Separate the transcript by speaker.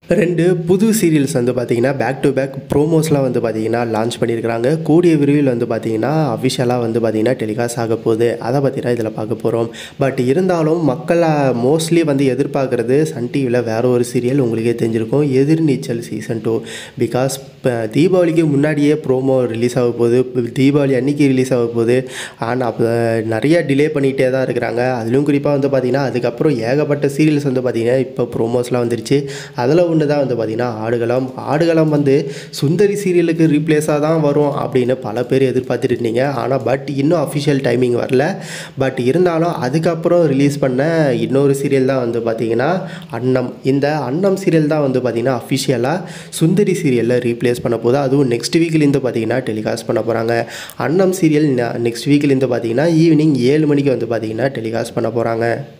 Speaker 1: ரெண்டு புது சீரியல்ஸ் வந்து பார்த்தீங்கன்னா பேக் டு பேக் ப்ரோமோஸ்லாம் வந்து பார்த்தீங்கன்னா லான்ச் பண்ணியிருக்கிறாங்க கூடிய விரைவில் வந்து பார்த்தீங்கன்னா அஃபிஷியலாக வந்து பார்த்தீங்கன்னா டெலிகாஸ்ட் ஆக போகுது அதை பற்றி தான் இதில் பார்க்க போகிறோம் பட் இருந்தாலும் மக்களை மோஸ்ட்லி வந்து எதிர்பார்க்குறது சன் டிவியில் வேற ஒரு சீரியல் உங்களுக்கே தெரிஞ்சிருக்கும் எதிர்நீச்சல் சீசன் டூ பிகாஸ் இப்போ தீபாவளிக்கு முன்னாடியே ப்ரோமோ ரிலீஸ் ஆக போகுது தீபாவளி அன்னைக்கு ரிலீஸ் ஆக போகுது ஆனால் அப்போ நிறைய டிலே பண்ணிகிட்டே தான் இருக்கிறாங்க அதுலேயும் குறிப்பாக வந்து பார்த்திங்கன்னா அதுக்கப்புறம் ஏகப்பட்ட சீரியல்ஸ் வந்து பார்த்திங்கன்னா இப்போ ப்ரோமோஸ்லாம் வந்துருச்சு அதில் ஒன்று தான் வந்து பார்த்திங்கன்னா ஆடுகளம் ஆடுகளம் வந்து சுந்தரி சீரியலுக்கு ரீப்ளேஸாக தான் வரும் அப்படின்னு பல பேர் எதிர்பார்த்துட்டு இருந்தீங்க ஆனால் பட் இன்னும் அஃபிஷியல் டைமிங் வரல பட் இருந்தாலும் அதுக்கப்புறம் ரிலீஸ் பண்ண இன்னொரு சீரியல் தான் வந்து பார்த்திங்கன்னா அன்னம் இந்த அன்னம் சீரியல் தான் வந்து பார்த்திங்கன்னா அஃபிஷியலாக சுந்தரி சீரியலில் ரீப்ளேஸ் பண்ண போகுது அதுவும் நெக்ஸ்ட் வீக்லேருந்து பார்த்தீங்கன்னா டெலிகாஸ்ட் பண்ண போகிறாங்க அன்னம் சீரியல் நெக்ஸ்ட் வீக்லேருந்து பார்த்தீங்கன்னா ஈவினிங் ஏழு மணிக்கு வந்து பார்த்தீங்கன்னா டெலிகாஸ்ட் பண்ண போகிறாங்க